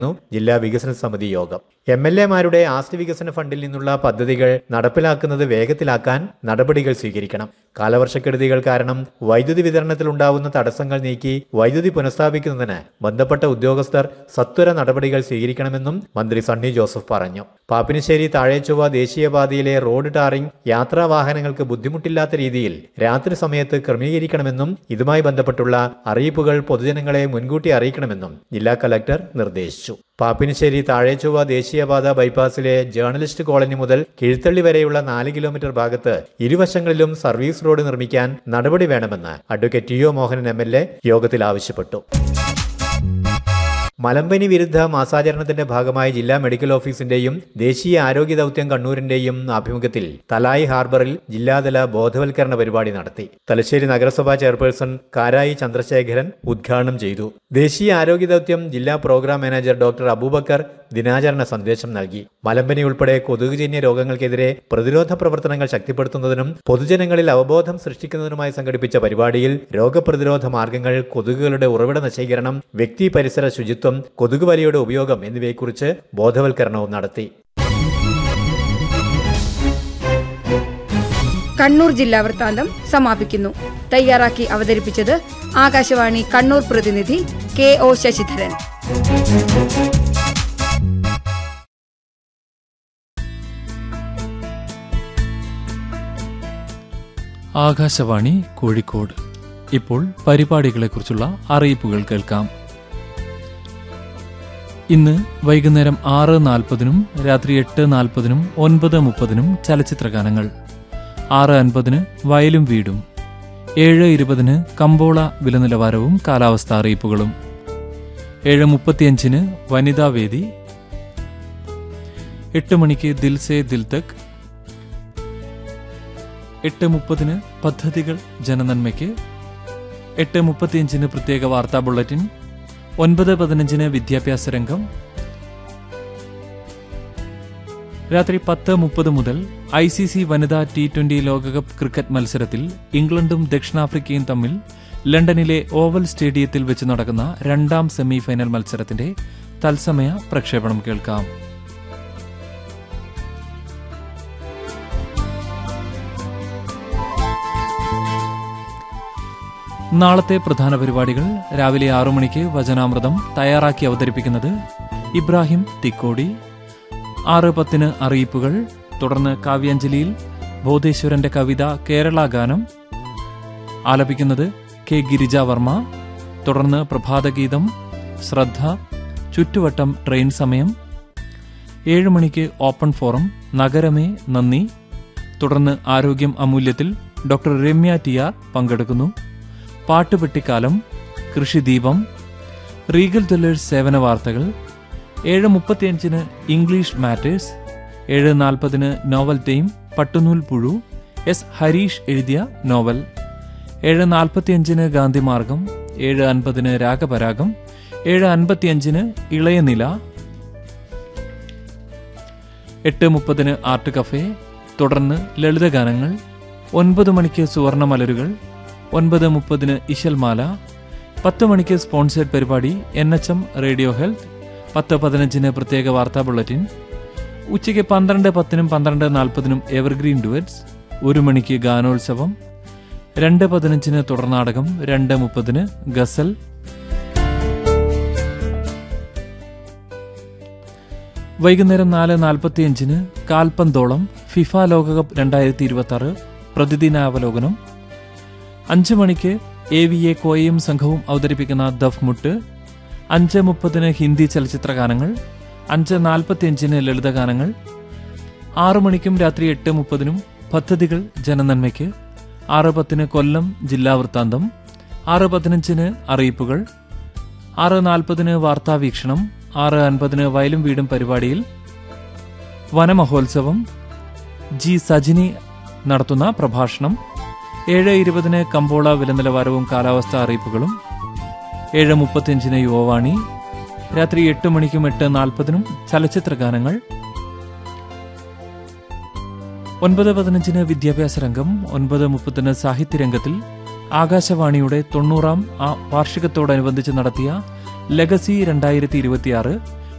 ജില്ലാ വികസന സമിതി യോഗം എം എൽ എമാരുടെ ആസ്തി വികസന ഫണ്ടിൽ നിന്നുള്ള പദ്ധതികൾ നടപ്പിലാക്കുന്നത് വേഗത്തിലാക്കാൻ നടപടികൾ സ്വീകരിക്കണം കാലവർഷക്കെടുതികൾ കാരണം വൈദ്യുതി വിതരണത്തിൽ ഉണ്ടാവുന്ന തടസ്സങ്ങൾ നീക്കി വൈദ്യുതി പുനഃസ്ഥാപിക്കുന്നതിന് ബന്ധപ്പെട്ട ഉദ്യോഗസ്ഥർ സത്വര നടപടികൾ സ്വീകരിക്കണമെന്നും മന്ത്രി സണ്ണി ജോസഫ് പറഞ്ഞു പാപ്പിനിശ്ശേരി താഴേച്ചൊവ്വ ദേശീയപാതയിലെ റോഡ് ടാറിംഗ് യാത്രാ വാഹനങ്ങൾക്ക് ബുദ്ധിമുട്ടില്ലാത്ത രീതിയിൽ രാത്രി സമയത്ത് ക്രമീകരിക്കണമെന്നും ഇതുമായി ബന്ധപ്പെട്ടുള്ള അറിയിപ്പുകൾ പൊതുജനങ്ങളെ മുൻകൂട്ടി അറിയിക്കണമെന്നും ജില്ലാ കലക്ടർ നിർദ്ദേശിച്ചു പാപ്പിനിശ്ശേരി താഴേച്ചൊവ്വ ദേശീയപാത ബൈപ്പാസിലെ ജേർണലിസ്റ്റ് കോളനി മുതൽ കീഴ്ത്തള്ളി വരെയുള്ള നാല് കിലോമീറ്റർ ഭാഗത്ത് ഇരുവശങ്ങളിലും സർവീസ് റോഡ് നിർമ്മിക്കാൻ നടപടി വേണമെന്ന് advocate T O Mohanan M L A യോഗത്തിൽ ആവശ്യപ്പെട്ടു മലമ്പനി വിരുദ്ധ മാസാചരണത്തിന്റെ ഭാഗമായി ജില്ലാ മെഡിക്കൽ ഓഫീസിന്റെയും ദേശീയ ആരോഗ്യ ദൗത്യം കണ്ണൂരിന്റെയും ആഭിമുഖ്യത്തിൽ തലായി ഹാർബറിൽ ജില്ലാതല ബോധവൽക്കരണ പരിപാടി നടത്തി തലശ്ശേരി നഗരസഭാ ചെയർപേഴ്സൺ കാരായി ചന്ദ്രശേഖരൻ ഉദ്ഘാടനം ചെയ്തു ദേശീയ ആരോഗ്യ ദൗത്യം ജില്ലാ പ്രോഗ്രാം മാനേജർ ഡോക്ടർ അബൂബക്കർ ദിനാചരണ സന്ദേശം നൽകി മലമ്പനി ഉൾപ്പെടെ കൊതുകുജന്യ രോഗങ്ങൾക്കെതിരെ പ്രതിരോധ പ്രവർത്തനങ്ങൾ ശക്തിപ്പെടുത്തുന്നതിനും പൊതുജനങ്ങളിൽ അവബോധം സൃഷ്ടിക്കുന്നതിനുമായി സംഘടിപ്പിച്ച പരിപാടിയിൽ രോഗപ്രതിരോധ മാർഗങ്ങൾ കൊതുകുകളുടെ ഉറവിട നശീകരണം വ്യക്തി പരിസര ശുചിത്വം കൊതുകുവലയുടെ ഉപയോഗം എന്നിവയെക്കുറിച്ച് ബോധവൽക്കരണവും നടത്തി കണ്ണൂർ ജില്ലാ വൃത്താന്തം സമാപിക്കുന്നു തയ്യാറാക്കി അവതരിപ്പിച്ചത് ആകാശവാണി കണ്ണൂർ പ്രതിനിധി കെ ഒ ശശിധരൻ ആകാശവാണി കോഴിക്കോട് ഇപ്പോൾ പരിപാടികളെക്കുറിച്ചുള്ള അറിയിപ്പുകൾ കേൾക്കാം ഇന്ന് വൈകുന്നേരം ആറ് നാൽപ്പതിനും രാത്രി എട്ട് നാൽപ്പതിനും ഒൻപത് മുപ്പതിനും ചലച്ചിത്രഗാനങ്ങൾ ആറ് അൻപതിന് വയലും വീടും ഏഴ് ഇരുപതിന് കമ്പോള വിലനിലവാരവും കാലാവസ്ഥാ അറിയിപ്പുകളും ഏഴ് മുപ്പത്തിയഞ്ചിന് വനിതാവേദി എട്ട് മണിക്ക് ദിൽസേ ദിൽ തക് എട്ട് മുപ്പതിന് പദ്ധതികൾ ജനനന്മയ്ക്ക് എട്ട് മുപ്പത്തിയഞ്ചിന് പ്രത്യേക വാർത്താ ബുള്ളറ്റിൻ ഒൻപത് പതിനഞ്ചിന് വിദ്യാഭ്യാസ രംഗം രാത്രി പത്ത് മുപ്പത് മുതൽ ഐ സി സി വനിതാ ടി ട്വന്റി ലോകകപ്പ് ക്രിക്കറ്റ് മത്സരത്തിൽ ഇംഗ്ലണ്ടും ദക്ഷിണാഫ്രിക്കയും തമ്മിൽ ലണ്ടനിലെ ഓവൽ സ്റ്റേഡിയത്തിൽ വെച്ച് നടക്കുന്ന രണ്ടാം സെമി ഫൈനൽ മത്സരത്തിന്റെ തത്സമയ പ്രക്ഷേപണം കേൾക്കാം നാളത്തെ പ്രധാന പരിപാടികൾ രാവിലെ ആറു മണിക്ക് വചനാമൃതം തയ്യാറാക്കി അവതരിപ്പിക്കുന്നത് ഇബ്രാഹിം തിക്കോടി ആറ് പത്തിന് അറിയിപ്പുകൾ തുടർന്ന് കാവ്യാഞ്ജലിയിൽ ബോധേശ്വരന്റെ കവിത കേരള ഗാനം ആലപിക്കുന്നത് കെ ഗിരിജ വർമ്മ തുടർന്ന് പ്രഭാതഗീതം ശ്രദ്ധ ചുറ്റുവട്ടം ട്രെയിൻ സമയം ഏഴ് മണിക്ക് ഓപ്പൺ ഫോറം നഗരമേ നന്ദി തുടർന്ന് ആരോഗ്യം അമൂല്യത്തിൽ ഡോക്ടർ രമ്യ ടി ആർ പങ്കെടുക്കുന്നു പാട്ടുപെട്ടിക്കാലം കൃഷിദീപം റീഗൽ ജ്വല്ലേഴ്സ് സേവന വാർത്തകൾ ഏഴ് മുപ്പത്തിയഞ്ചിന് ഇംഗ്ലീഷ് മാറ്റേഴ്സ് ഏഴ് നാൽപ്പതിന് നോവൽ ടൈം പട്ടുനൂൽ പുഴു എസ് ഹരീഷ് എഴുതിയ നോവൽ ഏഴ് നാൽപ്പത്തിയഞ്ചിന് ഗാന്ധിമാർഗം ഏഴ് അൻപതിന് രാഗപരാഗം ഏഴ് അൻപത്തിയഞ്ചിന് ഇളയനില എട്ട് മുപ്പതിന് ആർട്ട് കഫേ തുടർന്ന് ലളിതഗാനങ്ങൾ ഒൻപത് മണിക്ക് സുവർണ മലരുകൾ ഒൻപത് മുപ്പതിന് ഇശൽമാല പത്ത് മണിക്ക് സ്പോൺസേഡ് പരിപാടി N H M radio health പത്ത് പതിനഞ്ചിന് പ്രത്യേക വാർത്താ ബുള്ളറ്റിൻ ഉച്ചയ്ക്ക് പന്ത്രണ്ട് പത്തിനും പന്ത്രണ്ട് നാൽപ്പതിനും എവർഗ്രീൻ ഡുവറ്റ്സ് ഒരു മണിക്ക് ഗാനോത്സവം രണ്ട് പതിനഞ്ചിന് തുടർനാടകം രണ്ട് മുപ്പതിന് ഗസൽ വൈകുന്നേരം നാല് നാൽപ്പത്തിയഞ്ചിന് കാൽപന്തോളം ഫിഫ ലോകകപ്പ് രണ്ടായിരത്തി ഇരുപത്തി ആറ് പ്രതിദിനാവലോകനം അഞ്ച് മണിക്ക് എ വി എ കോയയും സംഘവും അവതരിപ്പിക്കുന്ന ദഫ് മുട്ട് അഞ്ച് മുപ്പതിന് ഹിന്ദി ചലച്ചിത്ര ഗാനങ്ങൾ അഞ്ച് നാൽപ്പത്തിയഞ്ചിന് ലളിതഗാനങ്ങൾ ആറു മണിക്കും രാത്രി എട്ട് മുപ്പതിനും പദ്ധതികൾ ജനനന്മയ്ക്ക് ആറ് പത്തിന് കൊല്ലം ജില്ലാ വൃത്താന്തം ആറ് പതിനഞ്ചിന് അറിയിപ്പുകൾ ആറ് നാൽപ്പതിന് വാർത്താവീക്ഷണം ആറ് അൻപതിന് വയലും വീടും പരിപാടിയിൽ വനമഹോത്സവം ജി സജിനി നടത്തുന്ന പ്രഭാഷണം ഏഴ് ഇരുപതിന് കമ്പോള വിലനിലവാരവും കാലാവസ്ഥാ അറിയിപ്പുകളും ഏഴ് മുപ്പത്തിയഞ്ചിന് യുവവാണി രാത്രി എട്ട് മണിക്കും എട്ട് നാൽപ്പതിനും ചലച്ചിത്ര ഗാനങ്ങൾ ഒൻപത് പതിനഞ്ചിന് വിദ്യാഭ്യാസ രംഗം ഒൻപത് മുപ്പതിന് സാഹിത്യരംഗത്തിൽ ആകാശവാണിയുടെ തൊണ്ണൂറാം ആ വാർഷികത്തോടനുബന്ധിച്ച് നടത്തിയ ലെഗസി രണ്ടായിരത്തി ഇരുപത്തിയാറ്